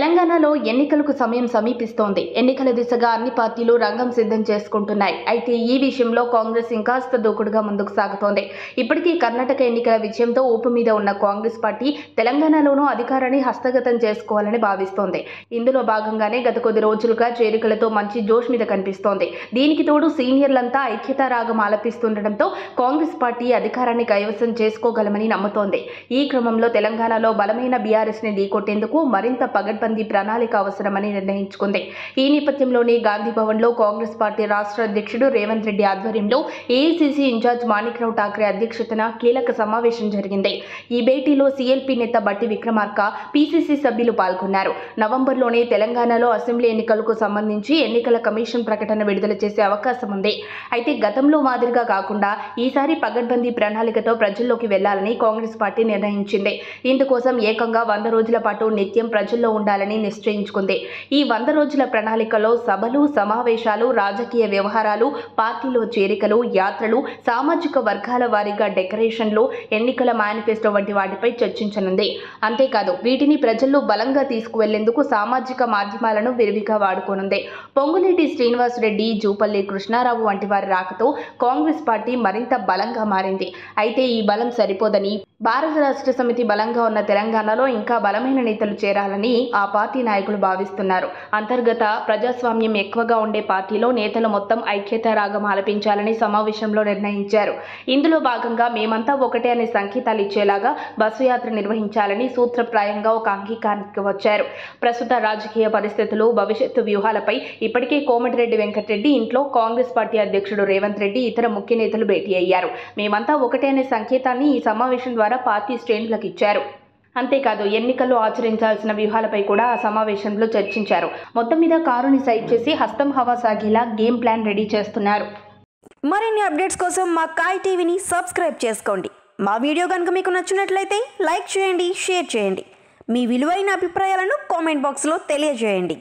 తెలంగాణలో ఎన్నికలకు సమయం సమీపిస్తోంది ఎన్నికల దిశగా అన్ని పార్టీలు రంగం సిద్ధం చేసుకుంటున్నాయి అయితే ఈ విషయంలో కాంగ్రెస్ ఇంకాస్త దూకుడుగా ముందుకు సాగుతోంది ఇప్పటికీ కర్ణాటక ఎన్నికల విజయంతో ఊపు మీద ఉన్న కాంగ్రెస్ పార్టీ తెలంగాణలోనూ అధికారాన్ని హస్తగతం చేసుకోవాలని భావిస్తోంది ఇందులో భాగంగానే గత కొద్ది రోజులుగా చేరికలతో మంచి జోష్ మీద కనిపిస్తోంది దీనికి తోడు సీనియర్లంతా ఐక్యతా రాగం ఆలపిస్తుండటంతో కాంగ్రెస్ పార్టీ అధికారాన్ని కైవసం చేసుకోగలమని నమ్ముతోంది ఈ క్రమంలో తెలంగాణలో బలమైన బీఆర్ఎస్ ని ఢీకొట్టేందుకు మరింత పగడ్బందీ ప్రణాళిక అవసరమని నిర్ణయించుకుంది ఈ నేపథ్యంలోనే గాంధీ భవన్లో కాంగ్రెస్ పార్టీ రాష్ట్ర అధ్యక్షుడు రేవంత్ రెడ్డి ఆధ్వర్యంలో ఏఐసీసీ ఇన్ఛార్జ్ మాణిక్రావు ఠాక్రే అధ్యక్షతన కీలక సమావేశం జరిగింది ఈ భేటీలో సీఎల్పీ నేత బట్టి విక్రమార్క పీసీసీ సభ్యులు పాల్గొన్నారు నవంబర్లోనే తెలంగాణలో అసెంబ్లీ ఎన్నికలకు సంబంధించి ఎన్నికల కమిషన్ ప్రకటన విడుదల చేసే అవకాశం ఉంది అయితే గతంలో మాదిరిగా కాకుండా ఈసారి పగడ్బందీ ప్రణాళికతో ప్రజల్లోకి వెళ్లాలని కాంగ్రెస్ పార్టీ నిర్ణయించింది ఇందుకోసం ఏకంగా వంద రోజుల పాటు నిత్యం ప్రజల్లో ఉండాలని నిశ్చయించుకుంది ఈ వంద రోజుల ప్రణాళికలో సభలు సమావేశాలు రాజకీయ వ్యవహారాలు పార్టీలో చేరికలు యాత్రలు సామాజిక వర్గాల వారీగా డెకరేషన్లు ఎన్నికల మేనిఫెస్టో వంటి వాటిపై చర్చించనుంది అంతేకాదు వీటిని ప్రజల్లో బలంగా తీసుకువెళ్లేందుకు సామాజిక మాధ్యమాలను విరివిగా వాడుకోనుంది పొంగులేటి శ్రీనివాస్ రెడ్డి జూపల్లి కృష్ణారావు వంటి వారి రాకతో కాంగ్రెస్ పార్టీ మరింత బలంగా మారింది అయితే ఈ బలం సరిపోదని భారత రాష్ట్ర సమితి బలంగా ఉన్న తెలంగాణలో ఇంకా బలమైన నేతలు చేరాలని ఆ పార్టీ నాయకులు భావిస్తున్నారు అంతర్గత ప్రజాస్వామ్యం ఎక్కువగా ఉండే పార్టీలో నేతలు మొత్తం ఐక్యత రాగం ఆలపించాలని సమావేశంలో నిర్ణయించారు ఇందులో భాగంగా మేమంతా ఒకటే అనే సంకేతాలు ఇచ్చేలాగా బస్సు యాత్ర నిర్వహించాలని సూత్రప్రాయంగా ఒక అంగీకారానికి వచ్చారు ప్రస్తుత రాజకీయ పరిస్థితులు భవిష్యత్తు వ్యూహాలపై ఇప్పటికే కోమటిరెడ్డి వెంకటరెడ్డి ఇంట్లో కాంగ్రెస్ పార్టీ అధ్యక్షుడు రేవంత్ రెడ్డి ఇతర ముఖ్య నేతలు భేటీ అయ్యారు మేమంతా ఒకటే అనే సంకేతాన్ని ఈ సమావేశం ద్వారా పార్టీ శ్రేణులకు ఇచ్చారు అంతేకాదు ఎన్నికల్లో ఆచరించాల్సిన వ్యూహాలపై కూడా ఆ సమావేశంలో చర్చించారు మొత్తం మీద కారుని సైడ్ చేసి హస్తం హవా సాగేలా గేమ్ ప్లాన్ రెడీ చేస్తున్నారు మరిన్ని అప్డేట్స్ కోసం మా కాయ్ టీవీని సబ్స్క్రైబ్ చేసుకోండి మా వీడియో కనుక మీకు నచ్చినట్లయితే లైక్ చేయండి షేర్ చేయండి మీ విలువైన అభిప్రాయాలను కామెంట్ బాక్స్లో తెలియజేయండి